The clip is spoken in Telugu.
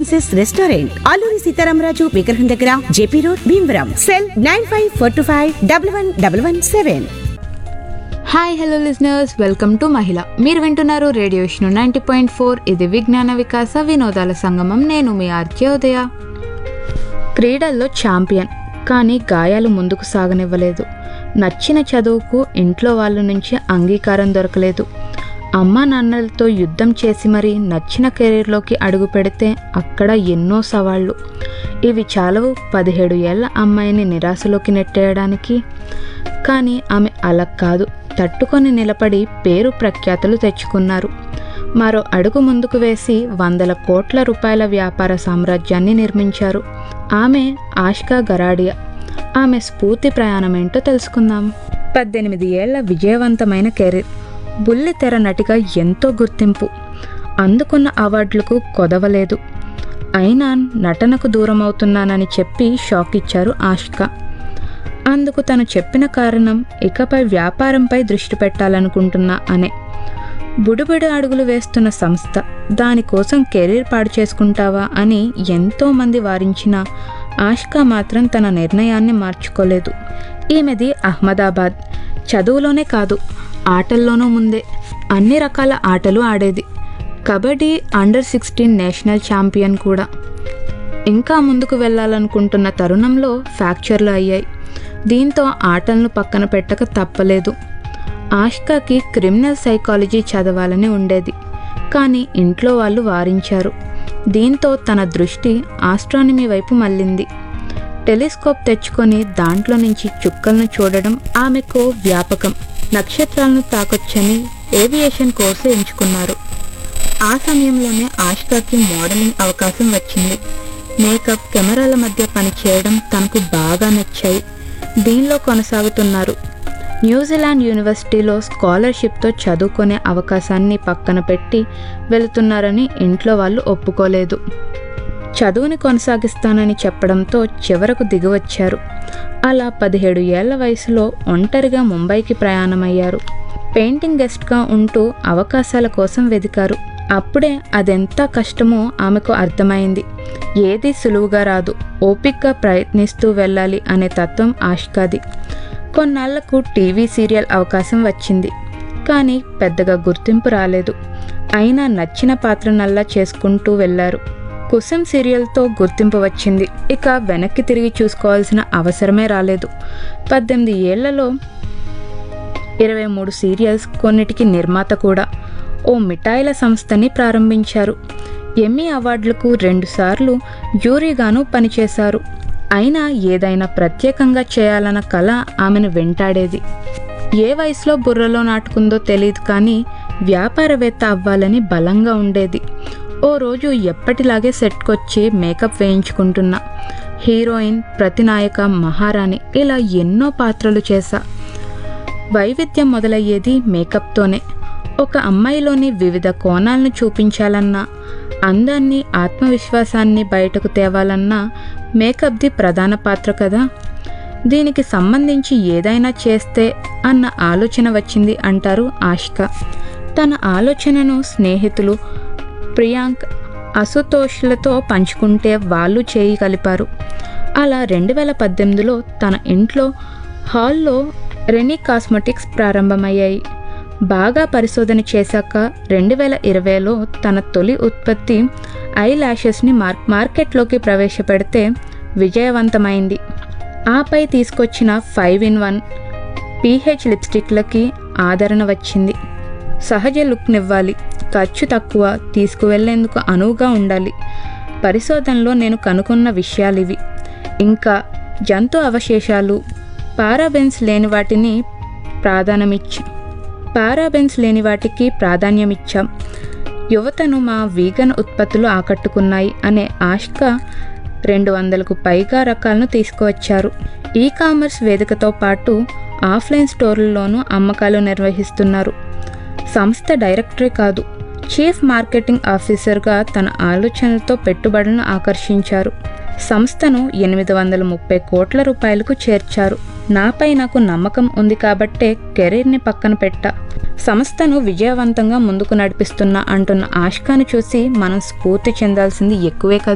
ప్రిన్సెస్ రెస్టారెంట్ అల్లూరి సీతారామరాజు విగ్రహం దగ్గర JP road Bhimavaram cell nine five four two five double one double one seven hi hello listeners welcome to మహిళ మీరు వింటున్నారు radio Vishnu ninety point four ఇది విజ్ఞాన వికాస వినోదాల సంగమం నేను మీ ఆర్కే ఉదయ క్రీడల్లో ఛాంపియన్ కానీ గాయాలు ముందుకు సాగనివ్వలేదు నచ్చిన చదువుకు ఇంట్లో వాళ్ళ నుంచి అంగీకారం దొరకలేదు అమ్మా నాన్నలతో యుద్ధం చేసి మరీ నచ్చిన కెరీర్లోకి అడుగు పెడితే అక్కడ ఎన్నో సవాళ్ళు ఇవి చాలవు పదిహేడు ఏళ్ల అమ్మాయిని నిరాశలోకి నెట్టేయడానికి కానీ ఆమె అలా కాదు తట్టుకొని నిలబడి పేరు ప్రఖ్యాతులు తెచ్చుకున్నారు మరో అడుగు ముందుకు వేసి వందల కోట్ల రూపాయల వ్యాపార సామ్రాజ్యాన్ని నిర్మించారు ఆమె ఆష్కా గరాడియా ఆమె స్ఫూర్తి ప్రయాణం ఏంటో తెలుసుకుందాం పద్దెనిమిది ఏళ్ల విజయవంతమైన కెరీర్ బుల్లితెర నటిగా ఎంతో గుర్తింపు అందుకున్న అవార్డులకు కొదవలేదు అయినా నటనకు దూరం అవుతున్నానని చెప్పి షాక్ ఇచ్చారు ఆష్కా అందుకు తను చెప్పిన కారణం ఇకపై వ్యాపారంపై దృష్టి పెట్టాలనుకుంటున్నా అనే బుడిబుడి అడుగులు వేస్తున్న సంస్థ దానికోసం కెరీర్ పాడు చేసుకుంటావా అని ఎంతో మంది వారించిన ఆష్కా మాత్రం తన నిర్ణయాన్ని మార్చుకోలేదు ఈమెది అహ్మదాబాద్ చదువులోనే కాదు ఆటల్లోనూ ముందే అన్ని రకాల ఆటలు ఆడేది kabaddi under sixteen national champion కూడా ఇంకా ముందుకు వెళ్ళాలనుకుంటున్న తరుణంలో ఫ్రాక్చర్లు అయ్యాయి దీంతో ఆటలను పక్కన పెట్టక తప్పలేదు ఆష్కాకి క్రిమినల్ సైకాలజీ చదవాలని ఉండేది కానీ ఇంట్లో వాళ్ళు వారించారు దీంతో తన దృష్టి ఆస్ట్రానమీ వైపు మళ్ళింది టెలిస్కోప్ తెచ్చుకొని దాంట్లో నుంచి చుక్కలను చూడడం ఆమెకు వ్యాపకం నక్షత్రాలను తాకొచ్చని ఏవియేషన్ కోర్సు ఎంచుకున్నారు ఆ సమయంలోనే ఆష్కాకి మోడలింగ్ అవకాశం వచ్చింది మేకప్ కెమెరాల మధ్య పనిచేయడం తనకు బాగా నచ్చాయి దీనిలో కొనసాగుతున్నారు న్యూజిలాండ్ యూనివర్సిటీలో స్కాలర్షిప్తో చదువుకునే అవకాశాన్ని పక్కన పెట్టి వెళుతున్నారని ఇంట్లో వాళ్ళు ఒప్పుకోలేదు చదువుని కొనసాగిస్తానని చెప్పడంతో చివరకు దిగివచ్చారు అలా పదిహేడు ఏళ్ల వయసులో ఒంటరిగా ముంబైకి ప్రయాణమయ్యారు పెయింటింగ్ గెస్ట్గా ఉంటూ అవకాశాల కోసం వెదికారు అప్పుడే అదెంత కష్టమో ఆమెకు అర్థమైంది ఏది సులువుగా రాదు ఓపిక్గా ప్రయత్నిస్తూ వెళ్ళాలి అనే తత్వం ఆష్కాది కొన్నాళ్లకు టీవీ సీరియల్ అవకాశం వచ్చింది కానీ పెద్దగా గుర్తింపు రాలేదు అయినా నచ్చిన పాత్ర నల్లా చేసుకుంటూ వెళ్ళారు కుసుమ్ సీరియల్తో గుర్తింపు వచ్చింది ఇక వెనక్కి తిరిగి చూసుకోవాల్సిన అవసరమే రాలేదు పద్దెనిమిది ఏళ్లలో ఇరవై మూడు సీరియల్స్ కొన్నిటికి నిర్మాత కూడా ఓ మిఠాయిల సంస్థని ప్రారంభించారు ఎమ్మీ అవార్డులకు రెండుసార్లు జ్యూరీగాను పనిచేశారు అయినా ఏదైనా ప్రత్యేకంగా చేయాలన్న కళ ఆమెను వెంటాడేది ఏ వయసులో బుర్రలో నాటుకుందో తెలియదు కానీ వ్యాపారవేత్త అవ్వాలని బలంగా ఉండేది ఓ రోజు ఎప్పటిలాగే సెట్కొచ్చి మేకప్ వేయించుకుంటున్నా హీరోయిన్ ప్రతినాయక మహారాణి ఇలా ఎన్నో పాత్రలు చేశా వైవిధ్యం మొదలయ్యేది మేకప్తోనే ఒక అమ్మాయిలోని వివిధ కోణాలను చూపించాలన్నా అందాన్ని ఆత్మవిశ్వాసాన్ని బయటకు తేవాలన్నా మేకప్ది ప్రధాన పాత్ర కదా దీనికి సంబంధించి ఏదైనా చేస్తే అన్న ఆలోచన వచ్చింది అంటారు ఆష్క తన ఆలోచనను స్నేహితులు ప్రియాంక్ అసుతోష్లతో పంచుకుంటే వాళ్ళు చేయి కలిపారు అలా రెండు వేల పద్దెనిమిదిలో తన ఇంట్లో హాల్లో రెనీ కాస్మెటిక్స్ ప్రారంభమయ్యాయి బాగా పరిశోధన చేశాక రెండు వేల ఇరవైలో తన తొలి ఉత్పత్తి ఐ ల్యాషెస్ని మార్ మార్కెట్లోకి ప్రవేశపెడితే విజయవంతమైంది ఆపై తీసుకొచ్చిన ఫైవ్ ఇన్ వన్ పీహెచ్ లిప్స్టిక్లకి ఆదరణ వచ్చింది సహజ లుక్నివ్వాలి ఖర్చు తక్కువ తీసుకువెళ్లేందుకు అనువుగా ఉండాలి పరిశోధనలో నేను కనుక్కున్న విషయాలు ఇవి ఇంకా జంతు అవశేషాలు పారాబెన్స్ లేని వాటిని ప్రాధాన్యమిచ్చి పారాబెన్స్ లేని వాటికి ప్రాధాన్యమిచ్చాం యువతను మా వీగన్ ఉత్పత్తులు ఆకట్టుకున్నాయి అనే ఆష్క రెండు వందలకు పైగా రకాలను తీసుకువచ్చారు ఈ కామర్స్ వేదికతో పాటు ఆఫ్లైన్ స్టోర్లలోనూ అమ్మకాలు నిర్వహిస్తున్నారు సంస్థ డైరెక్టరే కాదు చీఫ్ మార్కెటింగ్ ఆఫీసర్గా తన ఆలోచనలతో పెట్టుబడులను ఆకర్షించారు సంస్థను ఎనిమిది వందల ముప్పై కోట్ల రూపాయలకు చేర్చారు నాపై నాకు నమ్మకం ఉంది కాబట్టే కెరీర్ని పక్కన పెట్టా సంస్థను విజయవంతంగా ముందుకు నడిపిస్తున్నా అంటున్న ఆష్కాను చూసి మనం స్ఫూర్తి చెందాల్సింది ఎక్కువే కదా